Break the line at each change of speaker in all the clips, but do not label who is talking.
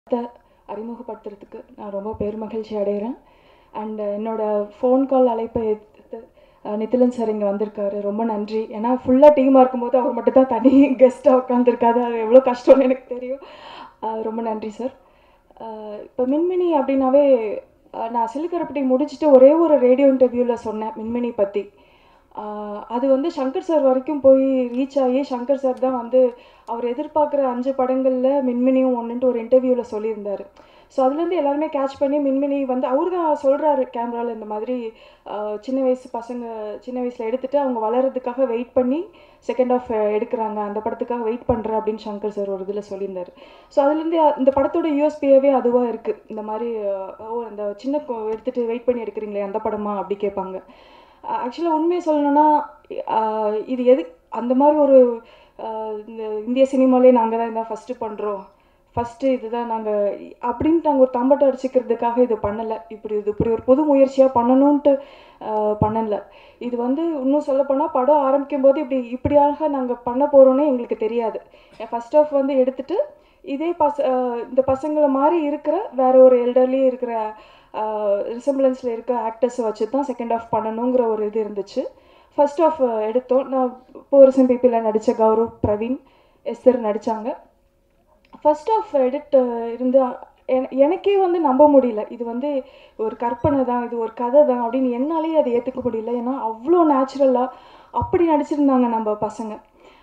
அறிமுகப்படுத்துறதுக்கு நான் ரொம்ப பெருமகிழ்ச்சி அடைகிறேன் அண்ட் என்னோட ஃபோன் கால் அழைப்பை எடுத்து அஹ், நித்திலன் சார் இங்கே வந்திருக்காரு ரொம்ப நன்றி ஏன்னா ஃபுல்லாக டீமாக இருக்கும்போது அவர் மட்டும் தான் தனி கெஸ்ட்டாக உட்காந்துருக்காரு அது எவ்வளோ கஷ்டம்னு எனக்கு தெரியும் அஹ், ரொம்ப நன்றி சார் இப்போ மின்மினி அப்படின்னாவே அஹ், நான் சிலுக்கரப்பட்டி முடிச்சுட்டு ஒரே ஒரு ரேடியோ இன்டர்வியூவில் சொன்னேன் மின்மினி பற்றி ஆஹ் அது வந்து சங்கர் சார் வரைக்கும் போய் ரீச் ஆகி சங்கர் சார் தான் வந்து அவர் எதிர்பார்க்குற அஞ்சு படங்களில் மின்மினியும் ஒன்றுன்ட்டு ஒரு இன்டர்வியூவில் சொல்லியிருந்தார் ஸோ அதுலேருந்து எல்லாருமே கேட்ச் பண்ணி மின்மினி வந்து அவர் தான் சொல்கிறாரு கேமராவில் இந்த மாதிரி ஆஹ் சின்ன வயசு பசங்க சின்ன வயசில் எடுத்துட்டு அவங்க வளர்கிறதுக்காக வெயிட் பண்ணி செகண்ட் ஆஃப் எடுக்கிறாங்க அந்த படத்துக்காக வெயிட் பண்ணுறேன் அப்படின்னு சங்கர் சார் ஒரு இதில் சொல்லியிருந்தார் ஸோ அதுலேருந்து இந்த படத்தோட யூஎஸ்பியாவே அதுவாக இருக்குது இந்த மாதிரி ஆஹ் ஓ இந்த சின்ன கொ- எடுத்துட்டு வெயிட் பண்ணி எடுக்கிறீங்களே அந்த படமா அப்படி கேட்பாங்க ஆக்சுவலாக உண்மையை சொல்லணும்னா ஆஹ் இது எது அந்த மாதிரி ஒரு ஆஹ் இந்த இந்திய சினிமாலே நாங்கள் தான் இதான் ஃபஸ்ட்டு பண்ணுறோம் ஃபஸ்ட்டு இதுதான் நாங்கள் அப்படின்ட்டு நாங்கள் ஒரு தம்பட்டம் அடிச்சுக்கிறதுக்காக இது பண்ணலை இப்படி இது இப்படி ஒரு புது முயற்சியாக பண்ணணுன்ட்டு ஆஹ் பண்ணல இது வந்து இன்னும் சொல்லப்போனால் படம் ஆரம்பிக்கும் போது இப்படி இப்படியாக நாங்கள் பண்ண போகிறோன்னே எங்களுக்கு தெரியாது ஃபர்ஸ்ட் ஆஃப் வந்து எடுத்துட்டு இதே பச ஆஹ் இந்த பசங்களை மாதிரி இருக்கிற வேற ஒரு எல்டர்லி இருக்கிற ரிசம்பிளன்ஸில் இருக்க ஆக்டர்ஸை வச்சு தான் செகண்ட் ஆஃப் பண்ணணுங்கிற ஒரு இது இருந்துச்சு ஃபர்ஸ்ட் ஆஃப் எடுத்தோம் நான் போரசம் பிபியில் நடித்த கௌரவ் பிரவீன் எஸ்தர் நடித்தாங்க ஃபர்ஸ்ட் ஆஃப் எடிட் இருந்து என- எனக்கே வந்து நம்ப முடியல இது வந்து ஒரு கற்பனை தான் இது ஒரு கதை தான் அப்படின்னு என்னாலேயே அதை ஏற்றுக்க முடியல ஏன்னா அவ்வளோ நேச்சுரலாக அப்படி நடிச்சிருந்தாங்க நம்ம பசங்க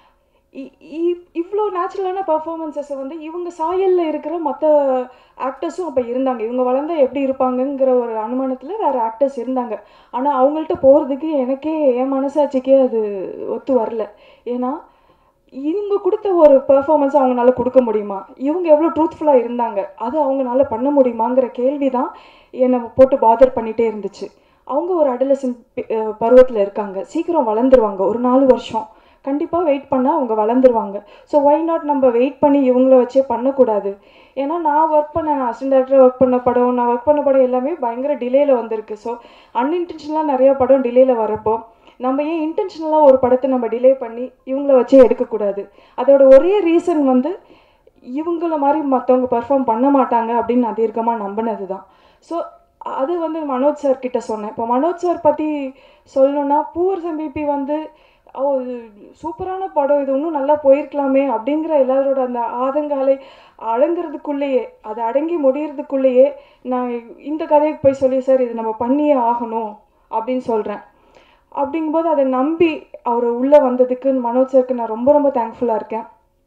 இ- இ- இவ்வளோ நேச்சுரலான பர்ஃபார்மன்ஸஸை வந்து இவங்க சாயலில் இருக்கிற மற்ற ஆக்டர்ஸும் அப்போ இருந்தாங்க இவங்க வளர்ந்தா எப்படி இருப்பாங்கங்கிற ஒரு அனுமானத்தில் வேறு ஆக்டர்ஸ் இருந்தாங்க ஆனால் அவங்கள்ட்ட போகிறதுக்கு எனக்கே என் மனசாட்சிக்கே அது ஒத்து வரல ஏன்னா இவங்க கொடுத்த ஒரு பெர்ஃபார்மன்ஸ் அவங்களால கொடுக்க முடியுமா இவங்க எவ்வளோ ட்ரூத்ஃபுல்லாக இருந்தாங்க அது அவங்களால பண்ண முடியுமாங்கிற கேள்வி தான் என்னை போட்டு பாதர் பண்ணிகிட்டே இருந்துச்சு அவங்க ஒரு அடலசன் பருவத்தில் இருக்காங்க சீக்கிரம் வளர்ந்துருவாங்க ஒரு நாலு வருஷம் கண்டிப்பாக வெயிட் பண்ணால் அவங்க வளர்ந்துருவாங்க ஸோ ஒய் நாட் நம்ம வெயிட் பண்ணி இவங்கள வச்சே பண்ணக்கூடாது ஏன்னா நான் ஒர்க் பண்ண நான் அசிஸ்டன்ட் டேரக்டர் ஒர்க் பண்ண படம் நான் ஒர்க் பண்ண படம் எல்லாமே பயங்கர டிலேயில் வந்திருக்கு ஸோ அன்இன்டென்ஷனலாக நிறைய படம் டிலேயில் வரப்போ நம்ம ஏன் இன்டென்ஷனலாக ஒரு படத்தை நம்ம டிலே பண்ணி இவங்கள வச்சே எடுக்கக்கூடாது அதோட ஒரே ரீசன் வந்து இவங்கள மாதிரி மற்றவங்க பெர்ஃபார்ம் பண்ண மாட்டாங்க அப்படின்னு நான் தீர்க்கமாக நம்பினது தான் ஸோ அது வந்து மனோஜ் சார் கிட்ட சொன்னேன் இப்போ மனோஜ் சார் பற்றி சொல்லணும்னா பூவர் சம்பிபி வந்து ஓ இது சூப்பரான படம் இது இன்னும் நல்லா போயிருக்கலாமே அப்படிங்கிற எல்லாரோட அந்த ஆதங்காலை அடங்குறதுக்குள்ளேயே அது அடங்கி முடியறதுக்குள்ளேயே நான் இந்த கதைக்கு போய் சொல்லி சார் இது நம்ம பண்ணியே ஆகணும் அப்படின்னு சொல்கிறேன் அப்படிங்கும்போது அதை நம்பி அவர் உள்ளே வந்ததுக்கு மனோஜ் சருக்கு நான் ரொம்ப ரொம்ப தேங்க்ஃபுல்லாக இருக்கேன்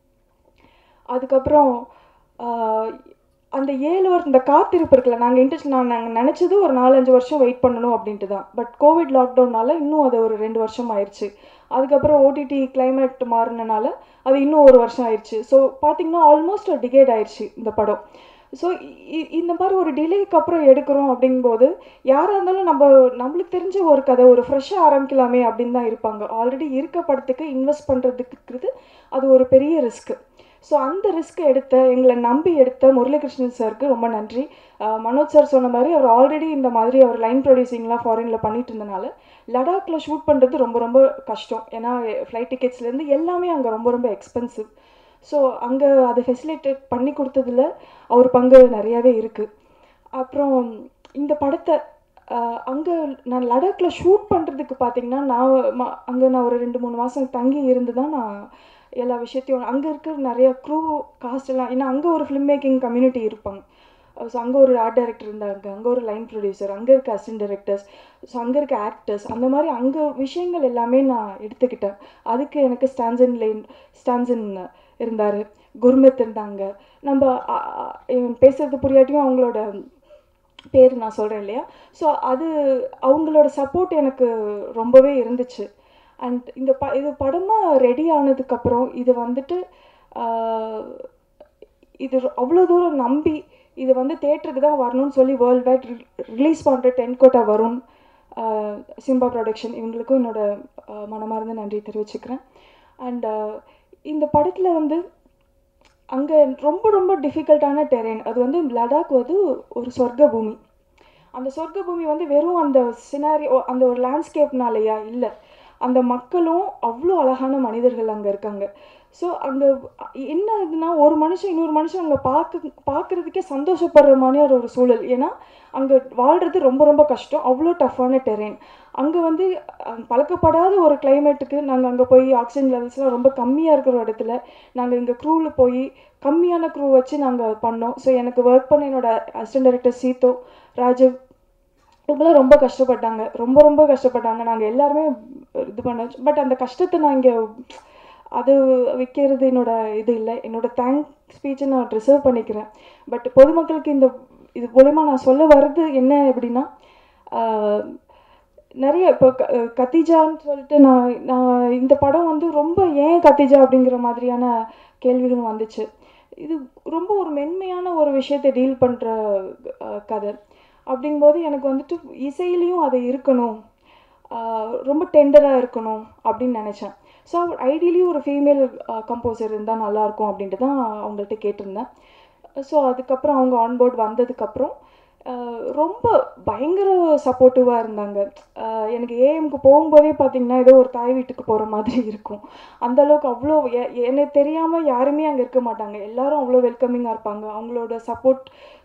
அதுக்கப்புறம் ஆஹ், அந்த ஏழு வருஷம் இந்த காத்திருப்பு இருக்குல்ல நாங்கள் இன்ட்ரெஸ்ட் நான் நாங்கள் நினச்சது ஒரு நாலஞ்சு வருஷம் வெயிட் பண்ணணும் அப்படின்ட்டு தான் பட் கோவிட் லாக்டவுனால இன்னும் அது ஒரு ரெண்டு வருஷம் ஆயிடுச்சு அதுக்கப்புறம் ஓடிடி climate மாறினனால அது இன்னும் ஒரு வருஷம் ஆயிடுச்சு ஸோ பார்த்தீங்கன்னா ஆல்மோஸ்ட் ஒரு டிகேட் ஆயிடுச்சு இந்த படம் ஸோ இந்த மாதிரி ஒரு டிலேக்கு அப்புறம் எடுக்கிறோம் அப்படிங்கும்போது யாராக இருந்தாலும் நம்ம நம்மளுக்கு தெரிஞ்ச ஒரு கதை ஒரு ஃப்ரெஷ்ஷாக ஆரம்பிக்கலாமே அப்படின்னு தான் இருப்பாங்க ஆல்ரெடி இருக்க படத்துக்கு இன்வெஸ்ட் பண்ணுறதுக்கு அது ஒரு பெரிய ரிஸ்க்கு ஸோ அந்த ரிஸ்க் எடுத்த எங்களை நம்பி எடுத்த முரளிகிருஷ்ணன் சாருக்கு ரொம்ப நன்றி அஹ் மனோஜ் சார் சொன்ன மாதிரி அவர் ஆல்ரெடி இந்த மாதிரி அவர் லைன் ப்ரொடியூசிங்லாம் ஃபாரினில் பண்ணிட்டு இருந்தனால லடாக்ல ஷூட் பண்ணுறது ரொம்ப ரொம்ப கஷ்டம் ஏன்னா ஃப்ளைட் டிக்கெட்ஸ்லேருந்து எல்லாமே அங்கே ரொம்ப ரொம்ப எக்ஸ்பென்சிவ் ஸோ அங்கே அதை ஃபெசிலிட்டேட் பண்ணி கொடுத்ததுல அவர் பங்கு நிறையாவே இருக்குது அப்புறம் இந்த படத்தை அங்கே நான் லடாக்ல ஷூட் பண்ணுறதுக்கு பார்த்தீங்கன்னா நான் அங்கே நான் ஒரு ரெண்டு மூணு மாதம் தங்கி இருந்து தான் நான் எல்லா விஷயத்தையும் அங்கே இருக்கிற நிறைய க்ரூ காஸ்ட் எல்லாம் ஏன்னா அங்கே ஒரு ஃபிலிம் மேக்கிங் கம்யூனிட்டி இருப்பாங்க ஸோ அங்கே ஒரு ஆர்ட் டைரக்டர் இருந்தாங்க அங்கே ஒரு லைன் ப்ரொடியூசர் அங்கே இருக்க அசிஸ்டன்ட் டைரக்டர்ஸ் ஸோ அங்கே இருக்க ஆக்டர்ஸ் அந்த மாதிரி அங்கே விஷயங்கள் எல்லாமே நான் எடுத்துக்கிட்டேன் அதுக்கு எனக்கு ஸ்டான்சன் லைன் ஸ்டான்சன் இருந்தார் குர்மித் இருந்தாங்க நம்ம அ- அ- இவன் பேசுறது புரியாட்டியும் அவங்களோட பேர் நான் சொல்கிறேன் இல்லையா ஸோ அது அவங்களோட சப்போர்ட் எனக்கு ரொம்பவே இருந்துச்சு அண்ட் இந்த ப இது படமாக ரெடி ஆனதுக்கப்புறம் இது வந்துட்டு ஆஹ், இது ரொ- அவ்வளோ தூரம் நம்பி இது வந்து தேட்டருக்கு தான் வரணும்னு சொல்லி வேர்ல்ட் வைட் ரிலீஸ் பண்ணுற டென் கோட்டா வரும் ஆஹ், சிம்பா ப்ரொடக்ஷன் இவங்களுக்கும் என்னோட ஆஹ், மனமார்ந்த நன்றி தெரிவிச்சுக்கிறேன் அண்ட் இந்த படத்தில் வந்து அங்கே ரொம்ப ரொம்ப டிஃபிகல்ட்டான டெரெயின் அது வந்து லடாக் வந்து ஒரு சொர்க்க பூமி அந்த சொர்க்க பூமி வந்து வெறும் அந்த சினாரி அந்த ஒரு லேண்ட்ஸ்கேப்னாலயா இல்லை அந்த மக்களும் அவ்வளோ அழகான மனிதர்கள் அங்கே இருக்காங்க ஸோ அங்கே என்ன இதுனா ஒரு மனுஷன் இன்னொரு மனுஷன் அங்கே பார்க்க பார்க்குறதுக்கே சந்தோஷப்படுற மாதிரியான ஒரு சூழல் ஏன்னா அங்கே வாழ்கிறது ரொம்ப ரொம்ப கஷ்டம் அவ்வளோ டஃப்பான டெரெயின் அங்கே வந்து அஹ், பழக்கப்படாத ஒரு கிளைமேட்டுக்கு நாங்கள் அங்கே போய் ஆக்சிஜன் லெவல்ஸ்லாம் ரொம்ப கம்மியாக இருக்கிற ஒரு இடத்துல நாங்கள் இங்கே க்ரூவில் போய் கம்மியான க்ரூ வச்சு நாங்கள் பண்ணோம் ஸோ எனக்கு ஒர்க் பண்ண என்னோட அசிஸ்டன்ட் டைரக்டர் சீதோ ராஜீவ் இவங்களாம் ரொம்ப கஷ்டப்பட்டாங்க ரொம்ப ரொம்ப கஷ்டப்பட்டாங்க நாங்கள் எல்லாருமே இது பண்ண பட் அந்த கஷ்டத்தை நான் இங்கே அது வைக்கிறது என்னோட இது இல்லை என்னோட தேங்க் ஸ்பீச்சை நான் ரிசர்வ் பண்ணிக்கிறேன் பட் பொதுமக்களுக்கு இந்த இது மூலயமா நான் சொல்ல வர்றது என்ன அப்படின்னா ஆஹ், நிறைய இப்போ க கத்திஜான்னு சொல்லிட்டு நான் நான் இந்த படம் வந்து ரொம்ப ஏன் கத்திஜா அப்படிங்கிற மாதிரியான கேள்விகள் வந்துச்சு இது ரொம்ப ஒரு மென்மையான ஒரு விஷயத்தை டீல் பண்ணுற கதை அப்படிங்கும்போது எனக்கு வந்துட்டு இசையிலையும் அது இருக்கணும் ஆஹ் ரொம்ப டெண்டராக இருக்கணும் அப்படின்னு நினச்சேன் ஸோ ஐடியலி ஒரு ஃபீமேல் கம்போசர் இருந்தால் நல்லாயிருக்கும் அப்படின்ட்டு தான் அவங்கள்ட்ட கேட்டிருந்தேன் ஸோ அதுக்கப்புறம் அவங்க ஆன்போர்ட் வந்ததுக்கப்புறம் ஆஹ் ரொம்ப பயங்கர சப்போர்ட்டிவாக இருந்தாங்க ஆஹ் எனக்கு ஏஎம்க்கு போகும்போதே பார்த்தீங்கன்னா ஏதோ ஒரு தாய் வீட்டுக்கு போகிற மாதிரி இருக்கும் அந்த அளவுக்கு அவ்வளோ எ- எனக்கு தெரியாமல் யாருமே அங்கே இருக்க மாட்டாங்க எல்லாரும் அவ்வளோ வெல்கமிங்காக இருப்பாங்க அவங்களோட சப்போர்ட்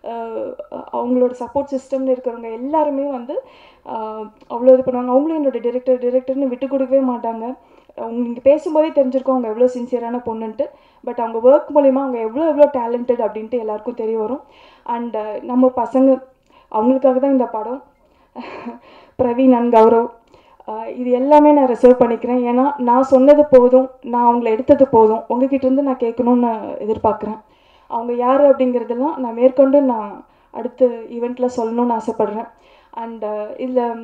அவங்களோட சப்போர்ட் சிஸ்டம்னு இருக்கிறவங்க எல்லாருமே வந்து ஆஹ் அவ்வளோ இது பண்ணுவாங்க அவங்களும் என்னோட டிரெக்டர் டிரெக்டர்னு விட்டு கொடுக்கவே மாட்டாங்க அவங்க இங்கே பேசும்போதே தெரிஞ்சிருக்கும் அவங்க எவ்வளோ சின்சியரான பொண்ணுன்ட்டு பட் அவங்க ஒர்க் மூலிமா அவங்க எவ்வளோ எவ்வளோ டேலண்டட் அப்படின்ட்டு எல்லாருக்கும் தெரிய வரும் அண்ட் நம்ம பசங்க அவங்களுக்காக தான் இந்த படம் பிரவீன் அண்ட் கௌரவ் ஆஹ் இது எல்லாமே நான் ரிசர்வ் பண்ணிக்கிறேன் ஏன்னா நான் சொன்னது போதும் நான் அவங்கள எடுத்தது போதும் உங்ககிட்ட இருந்து நான் கேட்கணும்னு எதிர்பார்க்குறேன் அவங்க யார் அப்படிங்கிறதெல்லாம் நான் மேற்கொண்டு நான் அடுத்த ஈவெண்ட்டில் சொல்லணும்னு ஆசைப்பட்றேன் அண்ட் இதில்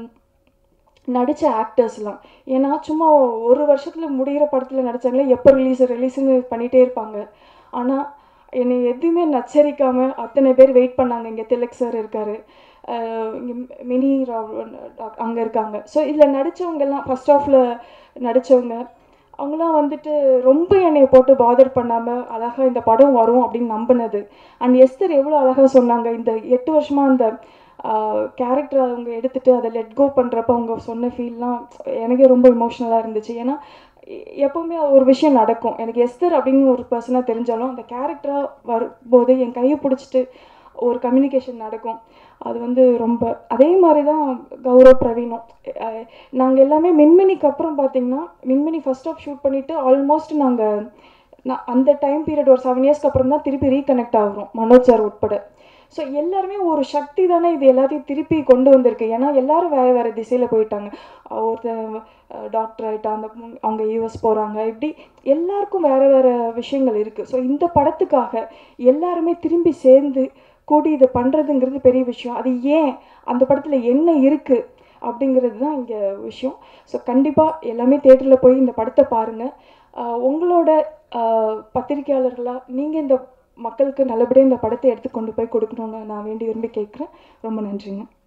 நடித்த ஆக்டர்ஸ்லாம் ஏன்னா சும்மா ஒரு வருஷத்தில் முடிகிற படத்தில் நடித்தாங்களே எப்போ ரிலீஸ் ரிலீஸ்னு பண்ணிகிட்டே இருப்பாங்க ஆனால் என்னை எதுவுமே நச்சரிக்காமல் அத்தனை பேர் வெயிட் பண்ணாங்க இங்கே திலக் சார் இருக்கார் இங்கே மினி ராவ் அங்கே இருக்காங்க ஸோ இதில் நடித்தவங்கெல்லாம் ஃபஸ்ட் ஹாஃபில் நடித்தவங்க அவங்களாம் வந்துட்டு ரொம்ப என்னை போட்டு பாதர் பண்ணாமல் அழகாக இந்த படம் வரும் அப்படின்னு நம்பினது அண்ட் எஸ்தர் எவ்வளோ அழகாக சொன்னாங்க இந்த எட்டு வருஷமாக அந்த கேரக்டர் அவங்க எடுத்துட்டு அதை லெட் கோ பண்ணுறப்ப அவங்க சொன்ன ஃபீல்லாம் எனக்கே ரொம்ப இமோஷ்னலாக இருந்துச்சு ஏன்னா எ- எப்பவுமே ஒரு விஷயம் நடக்கும் எனக்கு எஸ்தர் அப்படின்னு ஒரு பர்சனாக தெரிஞ்சாலும் அந்த கேரக்டராக வரும்போது என் கையை பிடிச்சிட்டு ஒரு கம்யூனிகேஷன் நடக்கும் அது வந்து ரொம்ப அதே மாதிரி தான் கௌரவ் பிரவீனும் நாங்கள் எல்லாமே மின்மினிக்கு அப்புறம் பார்த்தீங்கன்னா மின்மினி ஃபர்ஸ்ட் ஆஃப் ஷூட் பண்ணிவிட்டு ஆல்மோஸ்ட் நாங்கள் நான் அந்த டைம் பீரியட் ஒரு செவன் இயர்ஸ்க்கு அப்புறம் தான் திருப்பி ரீகனெக்ட் ஆகுறோம் மனோஜ் சார் உட்பட ஸோ எல்லாருமே ஒரு சக்தி தானே இது எல்லாத்தையும் திருப்பி கொண்டு வந்திருக்கு ஏன்னா எல்லாரும் வேறு வேறு திசையில் போயிட்டாங்க அஹ் ஒருத்தன் டாக்டர் ஆகிட்டா அந்த பொண்ணு- அவங்க யூஎஸ் போகிறாங்க இப்படி எல்லாருக்கும் வேறு வேறு விஷயங்கள் இருக்குது ஸோ இந்த படத்துக்காக எல்லாருமே திரும்பி சேர்ந்து கூடி இதை பண்ணுறதுங்கிறது பெரிய விஷயம் அது ஏன் அந்த படத்தில் என்ன இருக்குது அப்படிங்கிறது தான் இங்கே விஷயம் ஸோ கண்டிப்பாக எல்லாமே தேட்டரில் போய் இந்த படத்தை பாருங்கள் உங்களோட ஆஹ், பத்திரிக்கையாளர்களாக நீங்கள் இந்த மக்களுக்கு நல்லபடியாக இந்த படத்தை எடுத்து கொண்டு போய் கொடுக்கணும்னு நான் வேண்டி விரும்பி கேட்குறேன் ரொம்ப நன்றிங்க